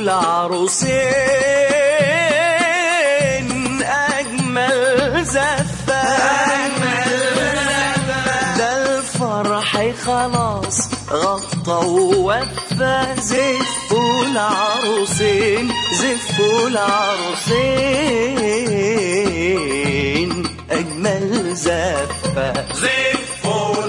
العروسين أجمل زفة ده الفرح خلاص غطى ووفى زفوا العروسين زفوا العروسين أجمل زفة زفوا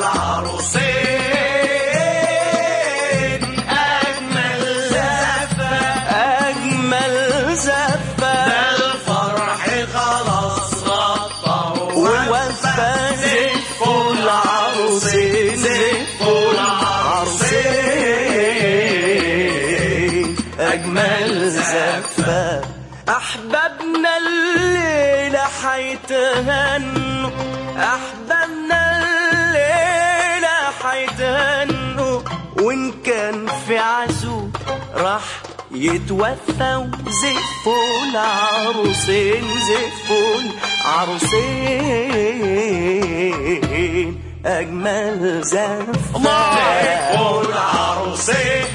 العروسين أجمل زفة أجمل زفة ده الفرح خلاص غطى ووفى زفوا العروسين زفوا العروسين أجمل زفة أحبابنا الليلة حيتهنوا أحبابنا الليلة حيتهنوا وإن كان في عزو راح يتوفى وزفوا العروسين زفوا العروسين أجمل زفة زفوا العروسين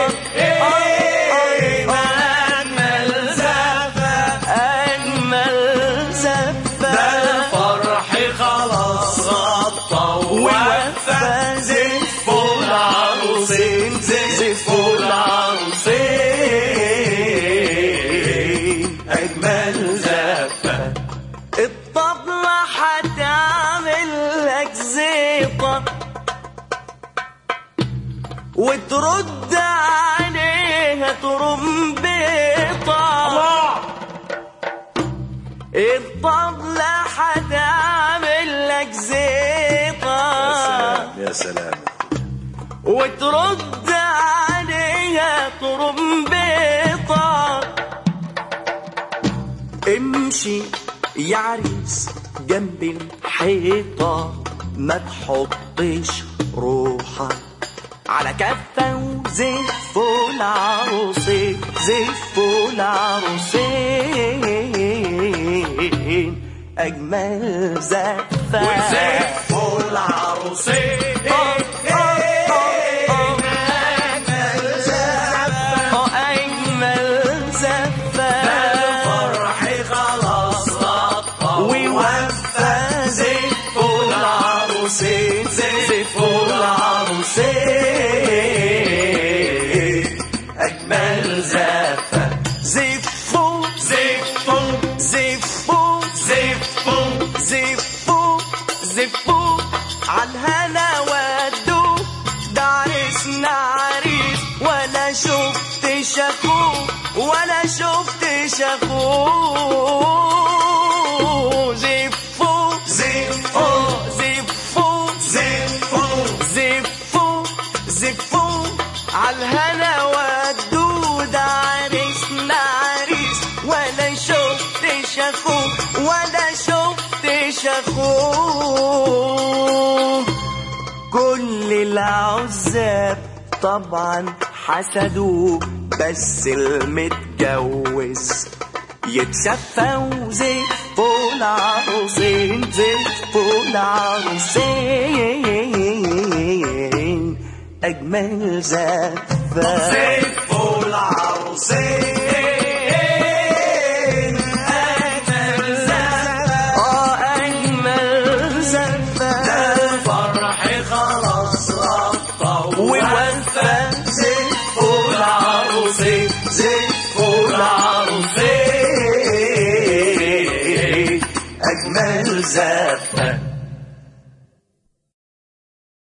أجمل زفة أجمل زفة ده الفرح خلاص غطى ووفى زفوا العروسين زفوا العروسين أجمل زفة الطبلة حتعمل لك زيطة وترد عليها ترمبيطة الطبلة حتعمل لك زيطة يا سلام وترد عليها ترمبيطة امشي يا عريس جنب الحيطة ما تحطش روحك على كفة وزفوا العروسين زفوا العروسين أجمل زفة وزفوا العروسين اه أجمل زفة الفرح خلاص غطى ووفى زفوا العروسين زفوا العروسين أجمل زفة زفوا زفوا زفوا زفوا زفوا زفوا عالهنا ودوا ده عرسنا عريس ولا شفت شافوه ولا شفت شافوه زفوا زفوا زفوا زفوا زفوا زفوا عالهنا ودوا ده عرسنا عريس ولا شفت شافوه ولا شفت شافوه كل العزاب طبعا حسدوه بس المتجوز يتشفى وزفوا العروسين زفوا العروسين أجمل زفة زفوا العروسين أجمل زفة آه أجمل زفة الفرح خلاص غطى ووفى زفوا العروسين زفوا العروسين أجمل زفة